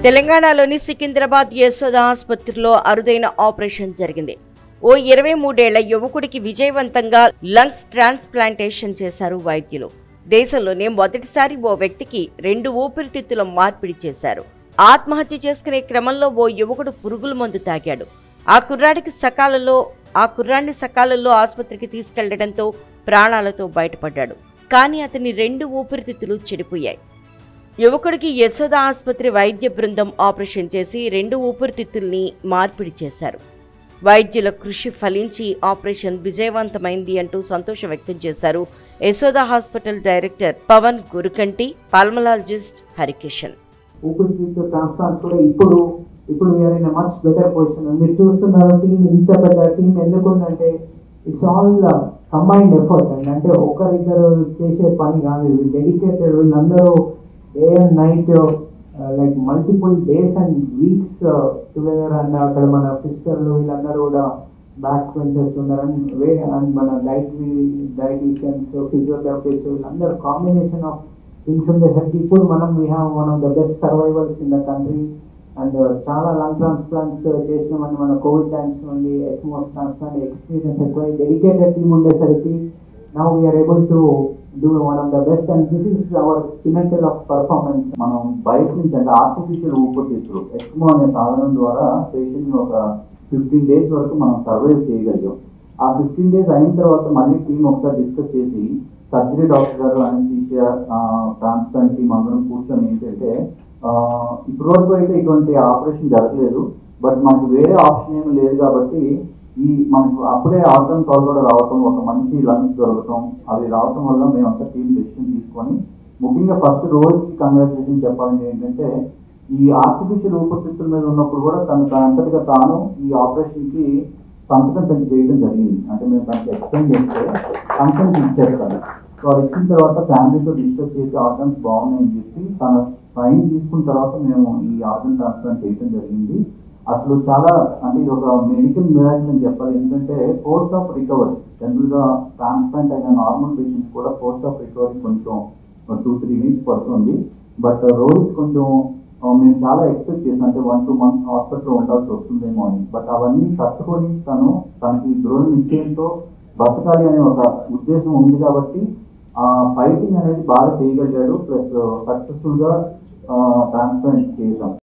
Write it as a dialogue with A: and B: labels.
A: తెలంగాణలోని సికింద్రాబాద్ యశోద ఆసుపత్రిలో అరుదైన ఆపరేషన్ జరిగింది ఓ ఇరవై మూడేళ్ల యువకుడికి విజయవంతంగా లంగ్స్ ట్రాన్స్ప్లాంటేషన్ చేశారు వైద్యులు దేశంలోనే మొదటిసారి ఓ వ్యక్తికి రెండు ఊపిరితిత్తుల మార్పిడి చేశారు ఆత్మహత్య చేసుకునే క్రమంలో ఓ యువకుడు పురుగుల మందు తాగాడు ఆ కుర్రాడికి సకాలంలో ఆ కుర్రాడిని సకాలంలో ఆసుపత్రికి తీసుకెళ్లడంతో ప్రాణాలతో బయటపడ్డాడు కానీ అతని రెండు ఊపిరితిత్తులు చెడిపోయాయి యువకుడికి యశోద ఆసుపత్రి వైద్య బృందం ఆపరేషన్ చేసి రెండు ఊపిరితిత్తుల్ని మార్పిడి చేశారు వైద్యుల కృషి ఫలించి ఆపరేషన్ విజయవంతమైంది అంటూ సంతోషం వ్యక్తం చేశారు Yashoda hospital director Pavan Gurukanti pulmonologist Harikishan
B: ఊపిరితిత్తు ట్రాన్స్ప్లాంట్ కూడా ఇప్పుడు ఇప్పుడు we're in much better position మీరు చూస్తున్నారు టీం ఇంత పెద్ద టీం ఎందుకు ఉందంటే it's all combined effort and అంటే ఒకరిద్దరు చేసే పని కాదు డెడికేటెడ్ వీళ్ళందరూ day and night like multiple days and weeks together and అక్కడ మన సిస్టర్లు వీళ్ళందరూ కూడా బ్యాక్ పెంచర్స్ ఉన్నారు అండ్ వే అండ్ మన డైటరీ డైటీషియన్స్ ఫిజియోథెరపిస్ట్ వీళ్ళందరూ కాంబినేషన్ ఆఫ్ థింగ్స్ ఉండేసరికి ఇప్పుడు మనం we have one of the best survivals in the country and చాలా లంగ్ ట్రాన్స్ప్లాంట్స్ చేసినామని మన కోవిడ్ టైమ్స్ నుండి ఎక్మోస్ ట్రాన్స్ప్లాంట్ ఎక్స్పీరియన్స్ ఎక్కువ డెడికేటెడ్ టీమ్ ఉండేసరికి now we're able to do one of the best and this is our pinnacle of performance
C: మనం బయట నుంచి అంటే ఆర్టిఫిషియల్ ఊపిరితిత్తులు ఎక్స్మో అనే సాధనం ద్వారా పేషెంట్ ని ఒక ఫిఫ్టీన్ డేస్ వరకు మనం సర్వైవ్ చేయగలిగాం ఆ ఫిఫ్టీన్ డేస్ అయిన తర్వాత మళ్ళీ టీం ఒకసారి డిస్కస్ చేసి surgery doctor garu anaesthesia transplant team అందరం కూర్చొని ఏంటంటే ఆ, ఇప్పటి వరకు అయితే ఇటువంటి ఆపరేషన్ జరగలేదు బట్ మనకి వేరే ఆప్షన్ ఏమీ లేదు కాబట్టి ఈ మనకు అప్పుడే ఆర్గన్ కూడా రావటం ఒక మంచి లంగ్స్ దొరకటం అవి రావటం వల్ల మేమంతా టీం డెసిషన్ తీసుకొని ముఖ్యంగా ఫస్ట్ రోజుకి కంగ్రాచులేషన్ చెప్పాలంటే ఏంటంటే ఈ ఆర్టిఫిషియల్ ఊపిరితిత్తుల మీద ఉన్నప్పుడు కూడా తను తనంతటిగా తాను ఈ ఆపరేషన్ కి సంతకం తను చేయడం జరిగింది అంటే మేము తనకి ఎక్స్ప్లెయిన్ చేస్తే కన్సెంట్ ఇచ్చేస్తాను సో అది ఇచ్చిన తర్వాత ఫ్యామిలీతో డిస్కస్ చేసి ఆర్గన్స్ బాగున్నాయని చెప్పి తన సైన్ తీసుకున్న తర్వాత మేము ఈ ఆర్గన్ ట్రాన్స్ప్లాంట్ చేయడం జరిగింది అసలు చాలా అంటే ఇది ఒక మెడికల్ మిరాకిల్ అని చెప్పాలి ఎందుకంటే కోర్స్ ఆఫ్ రికవరీ జనరల్ గా ట్రాన్స్ప్లాంట్ అయిన నార్మల్ పేషెంట్స్ కూడా కోర్స్ ఆఫ్ రికవరీ కొంచెం టూ త్రీ వీక్స్ పడుతుంది బట్ రోహిత్ కొంచెం ఆ, మేము చాలా ఎక్స్పెక్ట్ చేసాం అంటే వన్ టూ మంత్స్ హాస్పిటల్లో ఉండాల్సి వస్తుందేమో అని బట్ అవన్నీ తట్టుకొని తను తనకి దృఢ నిశ్చయంతో బతకాలి అనే ఒక ఉద్దేశం ఉంది కాబట్టి ఆ ఫైటింగ్ అనేది బాగా చేయగలిగాడు ప్లస్ సక్సెస్ఫుల్ గా ట్రాన్స్ప్లాంట్ చేసాం